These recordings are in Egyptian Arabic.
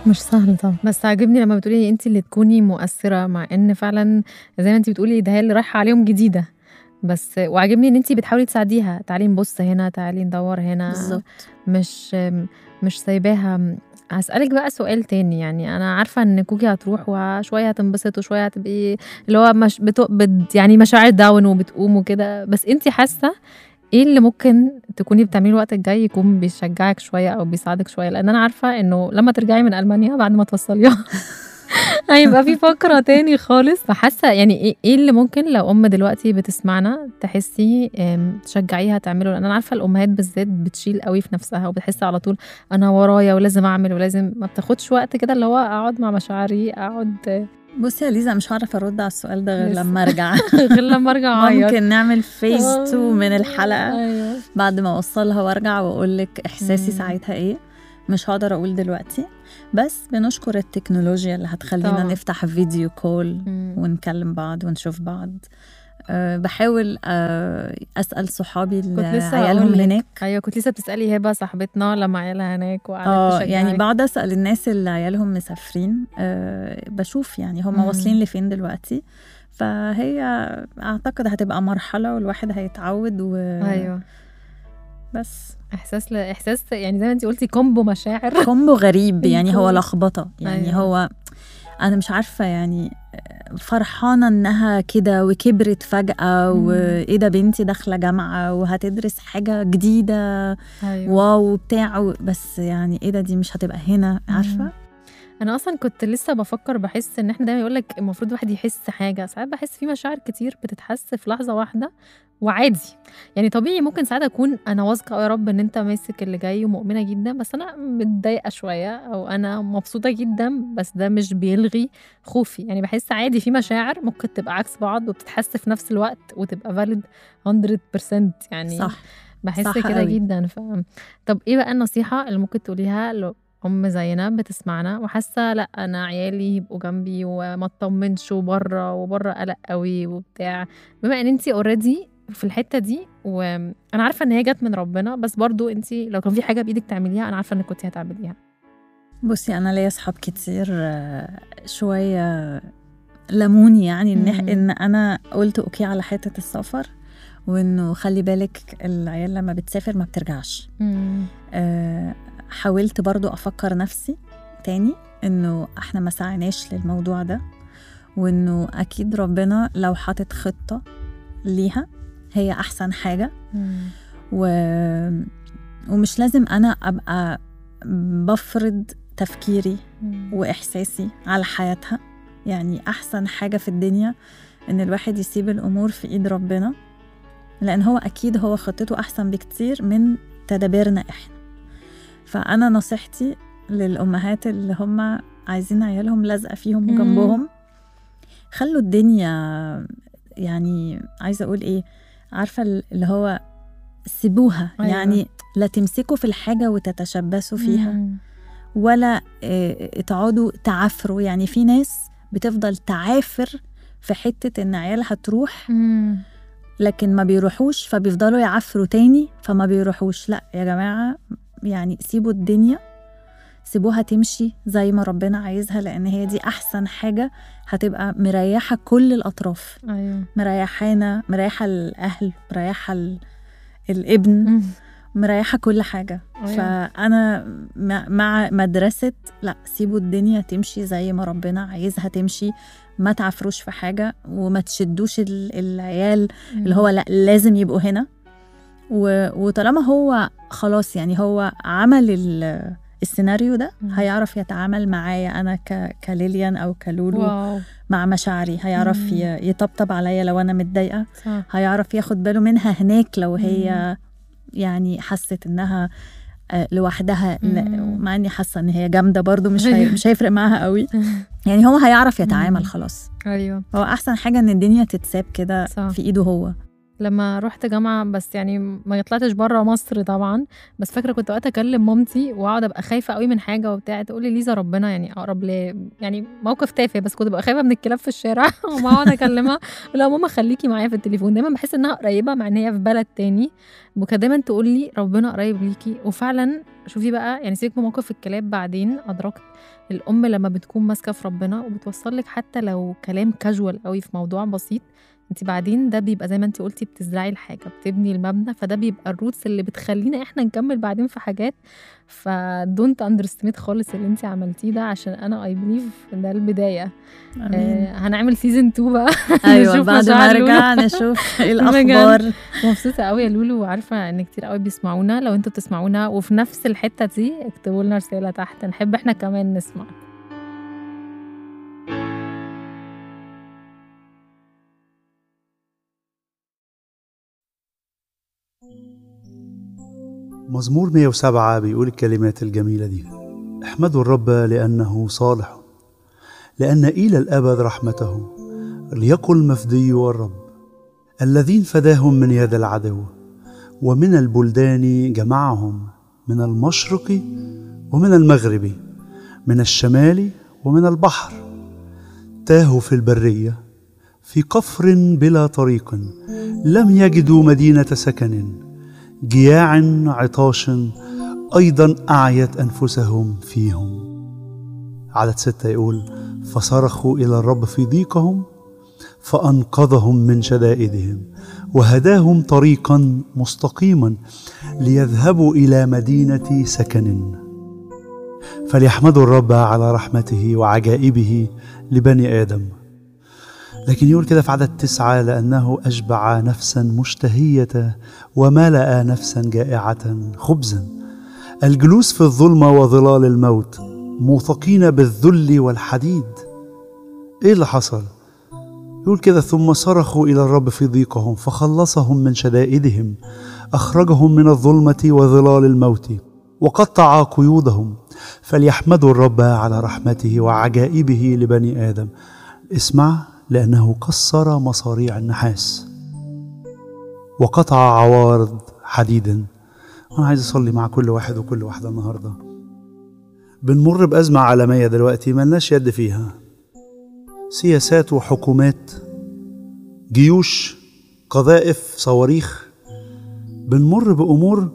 مش سهل طبعا بس عاجبني لما بتقولي انت اللي تكوني مؤثره مع ان فعلا زي ما انت بتقولي ده هي اللي رايحه عليهم جديده بس وعاجبني ان انت بتحاولي تساعديها تعالي نبص هنا تعالي ندور هنا بالظبط مش مش سايباها هسألك بقى سؤال تاني يعني أنا عارفة إن كوكي هتروح وشوية هتنبسط وشوية هتبقي اللي هو مش بتو... بت... يعني مشاعر داون وبتقوم وكده بس أنت حاسة ايه اللي ممكن تكوني بتعمليه الوقت الجاي يكون بيشجعك شويه او بيساعدك شويه لان انا عارفه انه لما ترجعي من المانيا بعد ما توصليها هيبقى في فقره تاني خالص فحاسه يعني ايه إيه اللي ممكن لو ام دلوقتي بتسمعنا تحسي أم، تشجعيها تعمله لان انا عارفه الامهات بالذات بتشيل قوي في نفسها وبتحس على طول انا ورايا ولازم اعمل ولازم ما بتاخدش وقت كده اللي هو اقعد مع مشاعري اقعد بصي يا ليزا مش هعرف ارد على السؤال ده غير لسه. لما ارجع غير لما ارجع اعيط ممكن نعمل فيز 2 من الحلقه ايوه بعد ما اوصلها وارجع واقول لك احساسي مم. ساعتها ايه مش هقدر اقول دلوقتي بس بنشكر التكنولوجيا اللي هتخلينا طبعا. نفتح فيديو كول مم. ونكلم بعض ونشوف بعض أه بحاول أه اسال صحابي كنت اللي لسه عيالهم هقولك. هناك ايوه كنت لسه بتسالي هبه صاحبتنا لما عيالها هناك وقعدت اه تشجعك. يعني بقعد اسال الناس اللي عيالهم مسافرين أه بشوف يعني هم مم. واصلين لفين دلوقتي فهي اعتقد هتبقى مرحله والواحد هيتعود و ايوه بس احساس ل... احساس يعني زي ما انت قلتي كومبو مشاعر كومبو غريب يعني هو كومبو. لخبطه يعني أيوة. هو انا مش عارفه يعني فرحانه انها كده وكبرت فجاه مم. وايه ده بنتي داخله جامعه وهتدرس حاجه جديده ايوه واو بتاع بس يعني ايه ده دي مش هتبقى هنا عارفه مم. انا اصلا كنت لسه بفكر بحس ان احنا دايما يقول لك المفروض الواحد يحس حاجه ساعات بحس في مشاعر كتير بتتحس في لحظه واحده وعادي يعني طبيعي ممكن ساعات اكون انا واثقه يا رب ان انت ماسك اللي جاي ومؤمنه جدا بس انا متضايقه شويه او انا مبسوطه جدا بس ده مش بيلغي خوفي يعني بحس عادي في مشاعر ممكن تبقى عكس بعض وبتتحس في نفس الوقت وتبقى فاليد 100% يعني صح بحس صح كده قوي. جدا ف... طب ايه بقى النصيحة اللي ممكن تقوليها لو أم زينا بتسمعنا وحاسة لا أنا عيالي يبقوا جنبي وما اطمنش وبره وبره قلق قوي وبتاع بما إن أنتي اوريدي في الحتة دي وأنا عارفة إن هي جت من ربنا بس برضو أنتي لو كان في حاجة بإيدك تعمليها أنا عارفة إنك كنتي هتعمليها بصي انا ليا اصحاب كتير آه، شويه لموني يعني ان مم. ان انا قلت اوكي على حته السفر وانه خلي بالك العيال لما بتسافر ما بترجعش آه، حاولت برضو أفكر نفسي تاني إنه إحنا ما سعيناش للموضوع ده وإنه أكيد ربنا لو حاطط خطة ليها هي أحسن حاجة و... ومش لازم أنا أبقى بفرض تفكيري وإحساسي على حياتها يعني أحسن حاجة في الدنيا إن الواحد يسيب الأمور في إيد ربنا لأن هو أكيد هو خطته أحسن بكتير من تدابيرنا إحنا فأنا نصيحتي للأمهات اللي هم عايزين عيالهم لازقة فيهم مم. وجنبهم خلوا الدنيا يعني عايزة أقول إيه عارفة اللي هو سيبوها أيوة. أيوة. يعني لا تمسكوا في الحاجة وتتشبثوا فيها مم. ولا آه، تقعدوا تعافروا يعني في ناس بتفضل تعافر في حتة إن عيالها تروح مم. لكن ما بيروحوش فبيفضلوا يعفروا تاني فما بيروحوش لا يا جماعة يعني سيبوا الدنيا سيبوها تمشي زي ما ربنا عايزها لأن هي دي أحسن حاجة هتبقى مريحة كل الأطراف أيوه مريحانا مريحة الأهل مريحة ال- الابن مم. مريحة كل حاجة أيوة. فأنا مع- مع مدرسة لا سيبوا الدنيا تمشي زي ما ربنا عايزها تمشي ما تعفروش في حاجة وما تشدوش ال- العيال اللي هو لا لازم يبقوا هنا و... وطالما هو خلاص يعني هو عمل ال... السيناريو ده مم. هيعرف يتعامل معايا انا ك... كليليان او كلولو واو مع مشاعري هيعرف مم. ي... يطبطب عليا لو انا متضايقه صح هيعرف ياخد باله منها هناك لو هي يعني حست انها آه، لوحدها لا- مم. مع اني حاسه ان هي جامده برضو مش هي... أيوة. مش هيفرق معاها قوي يعني هو هيعرف مم. يتعامل خلاص أيوه هو احسن حاجه ان الدنيا تتساب كده صح. في ايده هو لما رحت جامعة بس يعني ما طلعتش بره مصر طبعا بس فاكرة كنت وقت أكلم مامتي وأقعد أبقى خايفة قوي من حاجة وبتاع تقول لي ليزا ربنا يعني أقرب لي يعني موقف تافه بس كنت ببقى خايفة من الكلاب في الشارع وما أقعد أكلمها لا ماما خليكي معايا في التليفون دايما بحس إنها قريبة مع إن هي في بلد تاني وكانت دايما تقول لي ربنا قريب ليكي وفعلا شوفي بقى يعني سيبك من موقف الكلاب بعدين ادركت الام لما بتكون ماسكه في ربنا وبتوصل لك حتى لو كلام كاجوال قوي في موضوع بسيط انت بعدين ده بيبقى زي ما انت قلتي بتزرعي الحاجه بتبني المبنى فده بيبقى الروتس اللي بتخلينا احنا نكمل بعدين في حاجات فدونت اندرستيميت خالص اللي انت عملتيه ده عشان انا اي بليف ده البدايه امين آه هنعمل سيزون 2 بقى ايوه نشوف بعد ما مشاعر لولو. ارجع نشوف ايه بجد. الاخبار مبسوطه قوي يا لولو وعارفه ان كتير قوي بيسمعونا لو انتوا بتسمعونا وفي نفس الحته دي اكتبوا لنا رساله تحت نحب احنا كمان نسمع مزمور 107 بيقول الكلمات الجميلة دي احمدوا الرب لأنه صالح لأن إلى الأبد رحمته ليقل مفدي الرب الذين فداهم من يد العدو ومن البلدان جمعهم من المشرق ومن المغرب من الشمال ومن البحر تاهوا في البرية في قفر بلا طريق لم يجدوا مدينة سكن جياع عطاش أيضا أعيت أنفسهم فيهم عدد ستة يقول فصرخوا إلى الرب في ضيقهم فأنقذهم من شدائدهم وهداهم طريقا مستقيما ليذهبوا إلى مدينة سكن فليحمدوا الرب على رحمته وعجائبه لبني آدم لكن يقول كده في عدد تسعة لأنه أشبع نفسا مشتهية وملأ نفسا جائعة خبزا الجلوس في الظلمة وظلال الموت موثقين بالذل والحديد إيه اللي حصل؟ يقول كده ثم صرخوا إلى الرب في ضيقهم فخلصهم من شدائدهم أخرجهم من الظلمة وظلال الموت وقطع قيودهم فليحمدوا الرب على رحمته وعجائبه لبني آدم اسمع لأنه كسر مصاريع النحاس وقطع عوارض حديد أنا عايز أصلي مع كل واحد وكل واحدة النهاردة بنمر بأزمة عالمية دلوقتي ملناش يد فيها سياسات وحكومات جيوش قذائف صواريخ بنمر بأمور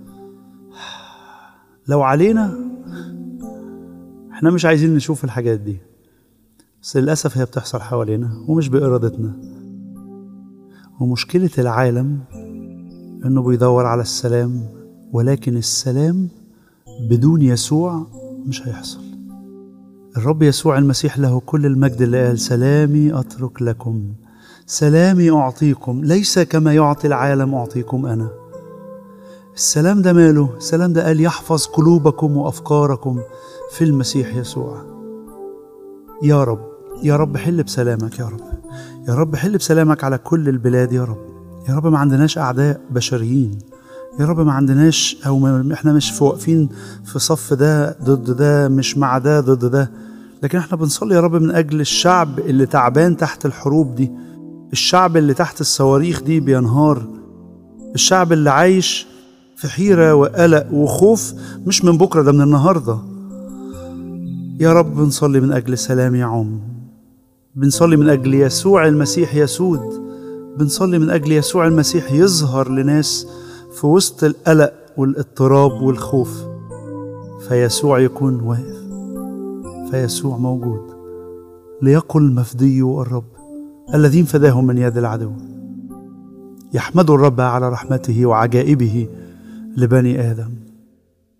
لو علينا احنا مش عايزين نشوف الحاجات دي بس للأسف هي بتحصل حوالينا ومش بإرادتنا ومشكلة العالم إنه بيدور على السلام ولكن السلام بدون يسوع مش هيحصل الرب يسوع المسيح له كل المجد اللي قال سلامي أترك لكم سلامي أعطيكم ليس كما يعطي العالم أعطيكم أنا السلام ده ماله السلام ده قال يحفظ قلوبكم وأفكاركم في المسيح يسوع يا رب يا رب حل بسلامك يا رب يا رب حل بسلامك على كل البلاد يا رب يا رب ما عندناش أعداء بشريين يا رب ما عندناش أو ما احنا مش في واقفين في صف ده ضد ده مش مع ده ضد ده لكن احنا بنصلي يا رب من أجل الشعب اللي تعبان تحت الحروب دي الشعب اللي تحت الصواريخ دي بينهار الشعب اللي عايش في حيرة وقلق وخوف مش من بكرة ده من النهارده يا رب بنصلي من أجل سلام يعم بنصلي من أجل يسوع المسيح يسود بنصلي من أجل يسوع المسيح يظهر لناس في وسط القلق والاضطراب والخوف فيسوع يكون واقف فيسوع موجود ليقل مفدي الرب الذين فداهم من يد العدو يحمدوا الرب على رحمته وعجائبه لبني آدم